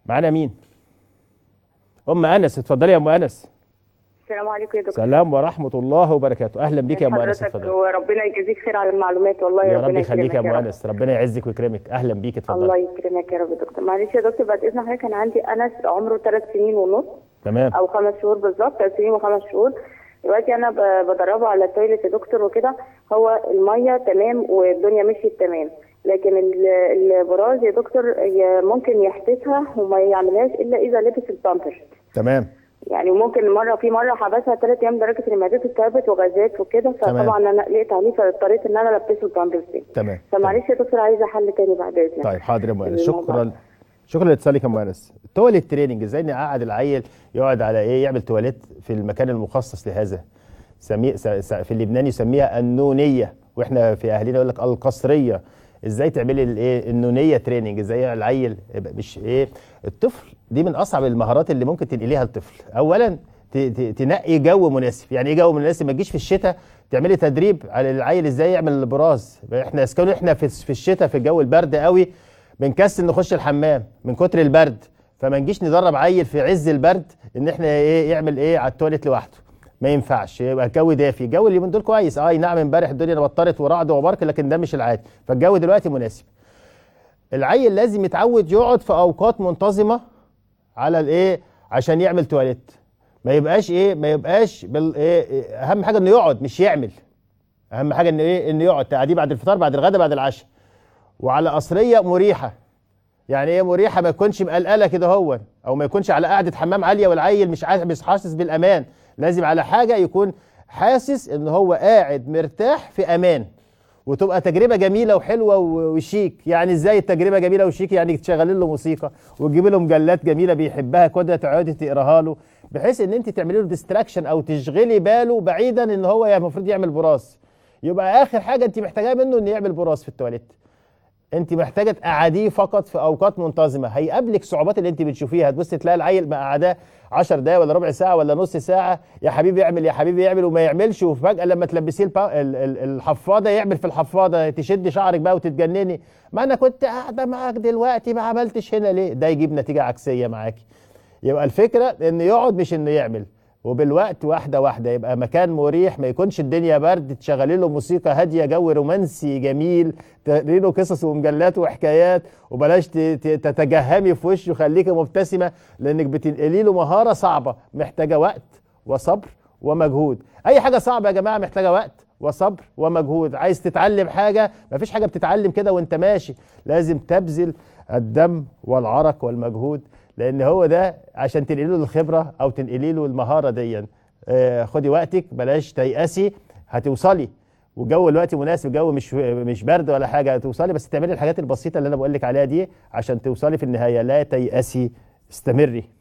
معانا مين ام انس اتفضلي يا ام انس السلام عليكم يا دكتور سلام ورحمه الله وبركاته اهلا بيك يا ام انس حضرتك اتفضلي وربنا يجازيك خير على المعلومات والله يا ربنا رب يخليك يا يكرمك ام رب. انس ربنا يعزك ويكرمك اهلا بيك الله اتفضلي يكرمك يا رب يا دكتور معلش يا دكتور بعد اذن حضرتك انا عندي انس عمره ثلاث سنين ونص تمام او خمس شهور بالظبط ثلاث سنين وخمس شهور دلوقتي انا ب- بدربه على التويلت يا دكتور وكده هو الميه تمام والدنيا مشيت تمام لكن ال- البراز يا دكتور ي- ممكن يحبسها وما يعملهاش الا اذا لبس البامبرز تمام يعني ممكن مره في مره حبسها ثلاث ايام لدرجه ان معدته تعبت وغازات وكده فطبعا انا قلقت عليه فاضطريت ان انا البسه البامبرز تاني تمام فمعلش يا دكتور عايزه حل تاني بعد اذنك طيب حاضر يا ام انس الموضوع شكرا ده. شكرا لاتصالك يا ام انس التواليت تريننج ازاي نقعد العيل يقعد على ايه يعمل تواليت في المكان المخصص لهذا سمي... س... س... في اللبناني يسميها النونيه واحنا في اهلنا يقول لك القصريه ازاي تعملي الايه النونيه تريننج ازاي العيل يبقى مش ايه الطفل دي من اصعب المهارات اللي ممكن تنقليها للطفل اولا ت... ت... تنقي جو مناسب يعني ايه جو مناسب ما تجيش في الشتاء تعملي تدريب على العيل ازاي يعمل البراز احنا اسكنوا احنا في في الشتاء في الجو البرد قوي بنكسل نخش الحمام من كتر البرد فما نجيش ندرب عيل في عز البرد ان احنا ايه يعمل ايه على التواليت لوحده ما ينفعش يبقى الجو دافي الجو اليومين دول كويس اه أي نعم امبارح الدنيا بطرت ورعد وبرق لكن ده مش العادي فالجو دلوقتي مناسب العيل لازم يتعود يقعد في اوقات منتظمه على الايه عشان يعمل تواليت ما يبقاش ايه ما يبقاش بال إيه إيه، اهم حاجه انه يقعد مش يعمل اهم حاجه انه ايه انه يقعد تقعديه بعد الفطار بعد الغداء بعد العشاء وعلى قصريه مريحه يعني ايه مريحه ما يكونش مقلقله كده هو او ما يكونش على قعده حمام عاليه والعيل مش عا- مش حاسس بالامان لازم على حاجه يكون حاسس ان هو قاعد مرتاح في امان وتبقى تجربه جميله وحلوه و- وشيك يعني ازاي التجربه جميله وشيك يعني تشغلي له موسيقى وتجيبي له مجلات جميله بيحبها كده تقعدي تقراها له بحيث ان انت تعملي له ديستراكشن او تشغلي باله بعيدا ان هو المفروض يعمل براس يبقى اخر حاجه انت محتاجاها منه انه يعمل براس في التواليت انت محتاجه تقعديه فقط في اوقات منتظمه هيقابلك صعوبات اللي انت بتشوفيها تبص تلاقي العيل مقعداه 10 دقايق ولا ربع ساعه ولا نص ساعه يا حبيبي اعمل يا حبيبي يعمل وما يعملش وفجاه لما تلبسيه البا- ال- ال- الحفاضه يعمل في الحفاضه تشد شعرك بقى وتتجنني ما انا كنت قاعده معاك دلوقتي ما عملتش هنا ليه ده يجيب نتيجه عكسيه معاكي يبقى الفكره انه يقعد مش انه يعمل وبالوقت واحده واحده يبقى مكان مريح ما يكونش الدنيا برد تشغلي له موسيقى هاديه جو رومانسي جميل تقري له قصص ومجلات وحكايات وبلاش ت- ت- تتجهمي في وشه خليكي مبتسمه لانك بتنقلي له مهاره صعبه محتاجه وقت وصبر ومجهود اي حاجه صعبه يا جماعه محتاجه وقت وصبر ومجهود عايز تتعلم حاجه مفيش حاجه بتتعلم كده وانت ماشي لازم تبذل الدم والعرق والمجهود لان هو ده عشان تنقلي له الخبره او تنقلي له المهاره دي آه خدي وقتك بلاش تيأسي هتوصلي والجو دلوقتي مناسب الجو مش مش برد ولا حاجه هتوصلي بس تعملي الحاجات البسيطه اللي انا بقول لك عليها دي عشان توصلي في النهايه لا تيأسي استمري